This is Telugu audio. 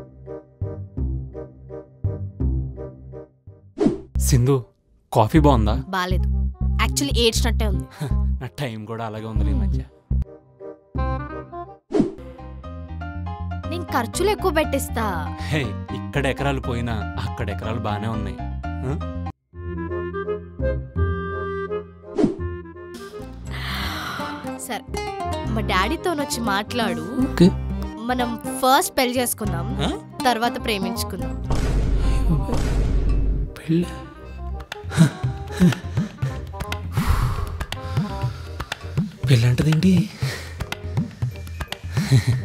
సింధు కాఫీ బాగుందా బాలేదు యాక్చువల్లీ ఏడ్చినట్టే ఉంది నా టైం కూడా అలాగే ఉంది ఈ మధ్య నేను ఖర్చులు ఎక్కువ పెట్టిస్తా హే ఇక్కడ ఎకరాలు పోయినా అక్కడ ఎకరాలు బాగానే ఉన్నాయి ఆ? సరే మా డాడీతో వచ్చి మాట్లాడు ఓకే మనం ఫస్ట్ పెళ్లి చేసుకుందాం ఆ? తర్వాత ప్రేమించుకుందాం పెళ్ళి పెళ్ళి అంటదేంటి